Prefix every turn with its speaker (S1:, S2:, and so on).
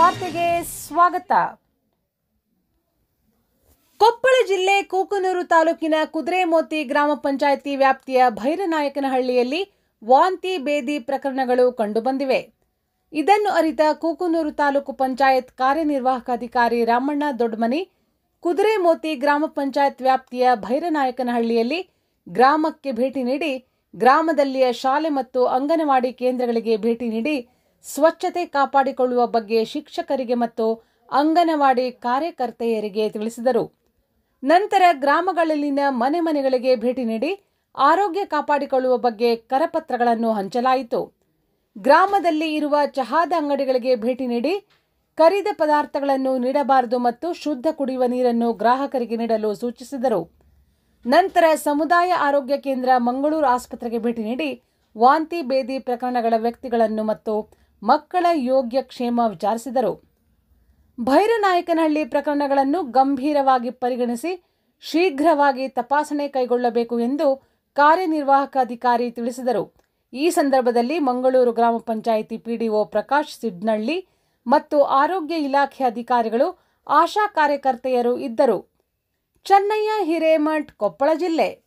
S1: ವಾರ್ತೆಗೆ ಸ್ವಾಗತ ಕೊಪ್ಪಳ ಜಿಲ್ಲೆ ಕೂಕನೂರು ತಾಲೂಕಿನ ಕುದುರೆಮೋತಿ ಗ್ರಾಮ ಪಂಚಾಯಿತಿ ವ್ಯಾಪ್ತಿಯ ಭೈರನಾಯಕನಹಳ್ಳಿಯಲ್ಲಿ ವಾಂತಿ ಬೇದಿ ಪ್ರಕರಣಗಳು ಕಂಡುಬಂದಿವೆ ಇದನ್ನು ಅರಿತ ಕೂಕನೂರು ತಾಲೂಕು ಪಂಚಾಯತ್ ಕಾರ್ಯನಿರ್ವಾಹಕ ಅಧಿಕಾರಿ ರಾಮಣ್ಣ ದೊಡ್ಡಮನಿ ಕುದುರೆಮೋತಿ ಗ್ರಾಮ ಪಂಚಾಯತ್ ವ್ಯಾಪ್ತಿಯ ಭೈರನಾಯಕನಹಳ್ಳಿಯಲ್ಲಿ ಗ್ರಾಮಕ್ಕೆ ಭೇಟಿ ನೀಡಿ ಗ್ರಾಮದಲ್ಲಿಯ ಶಾಲೆ ಮತ್ತು ಅಂಗನವಾಡಿ ಕೇಂದ್ರಗಳಿಗೆ ಭೇಟಿ ನೀಡಿ ಸ್ವಚ್ಛತೆ ಕಾಪಾಡಿಕೊಳ್ಳುವ ಬಗ್ಗೆ ಶಿಕ್ಷಕರಿಗೆ ಮತ್ತು ಅಂಗನವಾಡಿ ಕಾರ್ಯಕರ್ತೆಯರಿಗೆ ತಿಳಿಸಿದರು ನಂತರ ಗ್ರಾಮಗಳಲ್ಲಿನ ಮನೆ ಮನೆಗಳಿಗೆ ಭೇಟಿ ನೀಡಿ ಆರೋಗ್ಯ ಕಾಪಾಡಿಕೊಳ್ಳುವ ಬಗ್ಗೆ ಕರಪತ್ರಗಳನ್ನು ಹಂಚಲಾಯಿತು ಗ್ರಾಮದಲ್ಲಿ ಇರುವ ಚಹಾದ ಅಂಗಡಿಗಳಿಗೆ ಭೇಟಿ ನೀಡಿ ಕರಿದ ಪದಾರ್ಥಗಳನ್ನು ನೀಡಬಾರದು ಮತ್ತು ಶುದ್ಧ ಕುಡಿಯುವ ನೀರನ್ನು ಗ್ರಾಹಕರಿಗೆ ನೀಡಲು ಸೂಚಿಸಿದರು ನಂತರ ಸಮುದಾಯ ಆರೋಗ್ಯ ಕೇಂದ್ರ ಮಂಗಳೂರು ಆಸ್ಪತ್ರೆಗೆ ಭೇಟಿ ನೀಡಿ ವಾಂತಿ ಬೇದಿ ಪ್ರಕರಣಗಳ ವ್ಯಕ್ತಿಗಳನ್ನು ಮತ್ತು ಮಕ್ಕಳ ಯೋಗ್ಯ ಕ್ಷೇಮ ವಿಚಾರಿಸಿದರು ಭೈರನಾಯಕನಹಳ್ಳಿ ಪ್ರಕರಣಗಳನ್ನು ಗಂಭೀರವಾಗಿ ಪರಿಗಣಿಸಿ ಶೀಘ್ರವಾಗಿ ತಪಾಸಣೆ ಕೈಗೊಳ್ಳಬೇಕು ಎಂದು ಕಾರ್ಯನಿರ್ವಾಹಕ ಅಧಿಕಾರಿ ತಿಳಿಸಿದರು ಈ ಸಂದರ್ಭದಲ್ಲಿ ಮಂಗಳೂರು ಗ್ರಾಮ ಪಂಚಾಯಿತಿ ಪಿಡಿಒ ಪ್ರಕಾಶ್ ಸಿಡ್ನಳ್ಳಿ ಮತ್ತು ಆರೋಗ್ಯ ಇಲಾಖೆ ಅಧಿಕಾರಿಗಳು ಆಶಾ ಕಾರ್ಯಕರ್ತೆಯರು ಇದ್ದರು ಚೆನ್ನಯ್ಯ ಹಿರೇಮಠ್ ಕೊಪ್ಪಳ ಜಿಲ್ಲೆ